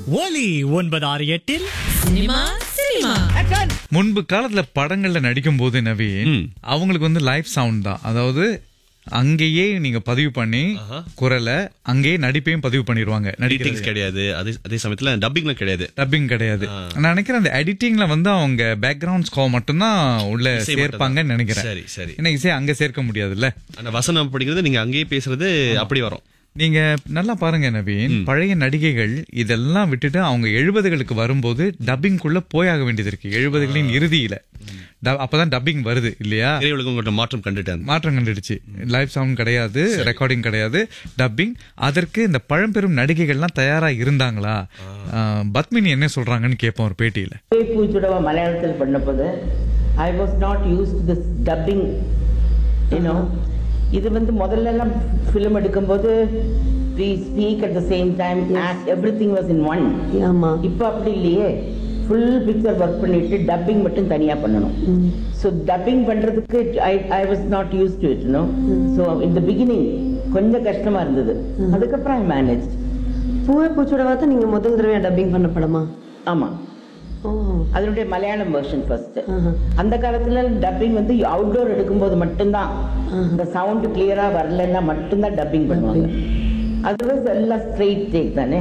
ஒலி ஒன்பது ஆறு எட்டில் சினிமா சினிமா முன்பு காலத்துல படங்கள்ல நடிக்கும் போது நவீன் அவங்களுக்கு வந்து லைவ் சவுண்ட் தான் அதாவது அங்கேயே நீங்க பதிவு பண்ணி குரலை அங்கேயே நடிப்பையும் பதிவு பண்ணிடுவாங்க எடிட்டிங்ஸ் நடிக்கிறது கிடையாது அதே அதே சமயத்துல டப்பிங்லாம் கிடையாது டப்பிங் கிடையாது நான் நினைக்கிறேன் அந்த எடிட்டிங்ல வந்து அவங்க பேக்ரவுண்ட் ஸ்கோர் மட்டும்தான் உள்ள இசை மட்டும்தான். சேர்ப்பாங்கன்னு நினைக்கிறேன் சரி, சரி. ஏன்னா இசை அங்க சேர்க்க முடியாதுல்ல ஆனா வசனம் படிக்கிறது நீங்க அங்கேயே பேசுறது அப்படி வரும் நீங்க நல்லா பாருங்க நவீன் பழைய நடிகைகள் இதெல்லாம் விட்டுட்டு அவங்க எழுபதுகளுக்கு வரும்போது டப்பிங்குள்ள போயாக வேண்டியது இருக்கு எழுபதுகளின் இறுதியில ட- அப்பதான் டப்பிங் வருது இல்லையா திரையுலகம் கொஞ்சம் மாற்றம் கண்டுட்டாங்க மாற்றம் கண்டுடுச்சு லைவ் சவுண்ட் கிடையாது ரெக்கார்டிங் கிடையாது டப்பிங் அதற்கு இந்த பழம்பெரும் நடிகைகள்லாம் தயாரா இருந்தாங்களா ஆஹ், பத்மினி என்ன சொல்றாங்கன்னு கேட்போம் ஒரு பேட்டியில பூச்சுடவா மலையாளத்தில் பண்ணபோது I was not use this dubbing you know இது வந்து முதல்ல எல்லாம் ஃபிலிம் எடுக்கும்போது we speak at the same time act everything was in one ஆமா இப்போ அப்படி இல்லையே ஃபுல் பிக்சர் ஒர்க் பண்ணிட்டு டப்பிங் மட்டும் தனியா பண்ணணும் ஸோ டப்பிங் பண்றதுக்கு I I was not use to it no so இந்த பிகினிங் கொஞ்சம் கஷ்டமா இருந்தது அதுக்கப்புறம் ஐ மேனேஜ் பூவே பூச்சோடவா தான் நீங்க முதல் தடவை டப்பிங் பண்ண படமா ஆமா ஓ அதனுடைய மலையாளம் வெர்ஷன் ஃபர்ஸ்ட் ஆஹா. அந்த காலத்துல டப்பிங் வந்து அவுட்டோர் எடுக்கும்போது மட்டும்தான் இந்த சவுண்ட் கிளியரா வரலன்னா மட்டும்தான் டப்பிங் பண்ணுவாங்க அதர்வைஸ் எல்லாம் ஸ்ட்ரெயிட் டேக் தானே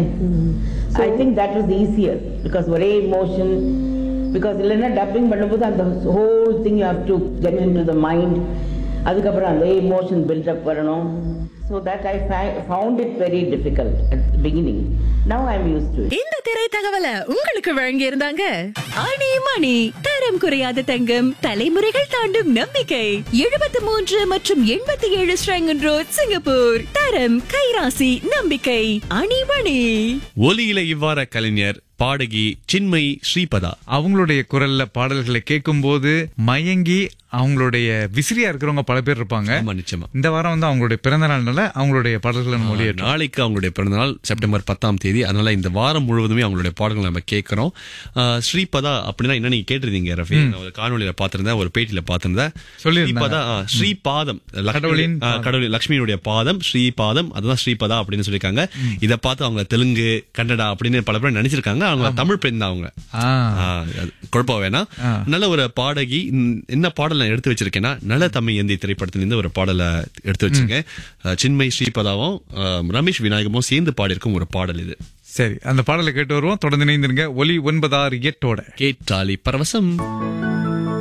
I think that was easier because ஒரே இமோஷன் பிகாஸ் இல்லைன்னா டப்பிங் பண்ணும்போது அந்த whole thing you have to get into the mind அதுக்கப்புறம் அந்த இமோஷன் பில்டப் வரணும் so that I found it very difficult at beginning now I am use to it இந்த திரை தகவலை உங்களுக்கு வழங்கி இருந்தாங்க ஆணி மணி தரம் குறையாத தங்கம் தலைமுறைகள் தாண்டும் நம்பிக்கை எழுபத்தி மூன்று மற்றும் எண்பத்தி ஏழு ஸ்ரங்கன் ரோட் சிங்கப்பூர் தரம் கைராசி நம்பிக்கை அணி மணி ஒலியில இவ்வாற கலைஞர் பாடகி சின்மயி ஸ்ரீபதா அவங்களுடைய குரல்ல பாடல்களை கேட்கும்போது மயங்கி அவங்களுடைய விசிறியா இருக்கிறவங்க பல பேர் இருப்பாங்க ஆமா நிச்சயமா இந்த வாரம் வந்து அவங்களுடைய பிறந்த நாள்னால அவங்களுடைய பாடல்களை நம்ம வெளியிட்டோம் நாளைக்கு அவங்களுடைய பிறந்தநாள் செப்டம்பர் பத்தாம் தேதி அதனால இந்த வாரம் முழுவதுமே அவங்களுடைய பாடல்கள் நம்ம கேட்கிறோம் ஆஹ் ஸ்ரீபதா அப்படின்னா என்ன நீங்க கேட்டிருந்தீங்க ரஃபி நான் ஒரு காணொலியில பார்த்திருந்தேன் ஒரு பேட்டியில பார்த்திருந்தேன் சொல்லியிருந்தாங்க. ஸ்ரீபதா ஆ, ஸ்ரீபாதம் லக்ஷ்மி- கடவுளின் ஆ, கடவுள் லட்சுமியுடைய பாதம் ஸ்ரீபாதம் அதுதான் ஸ்ரீபதா அப்படின்னு சொல்லியிருக்காங்க இதை பார்த்து அவங்க தெலுங்கு கன்னடா அப்படின்னு பல பேர் நினைச்சிருக்காங்க அவங்க தமிழ் பெண் தான் அவங்க ஆ. ஆ, அது குழப்பம் வேணாம் நல்ல ஒரு பாடகி ம், என்ன பாடல் நான் எடுத்து வச்சிருக்கேன்னா நல்ல தமிழ் எந்தி திரைப்படத்திலிருந்து ஒரு பாடலை எடுத்து வச்சிருக்கேன் அஹ், சின்மய் ஸ்ரீபதாவும் அஹ், ரமேஷ் விநாயகமும் சேர்ந்து பாடியிருக்கும் ஒரு பாடல் இது சரி அந்த பாடலை கேட்டு வருவோம் தொடர்ந்து இணைந்திருங்க ஒலி ஒன்பதாறு எட்டோட கேட்டாலி பரவசம்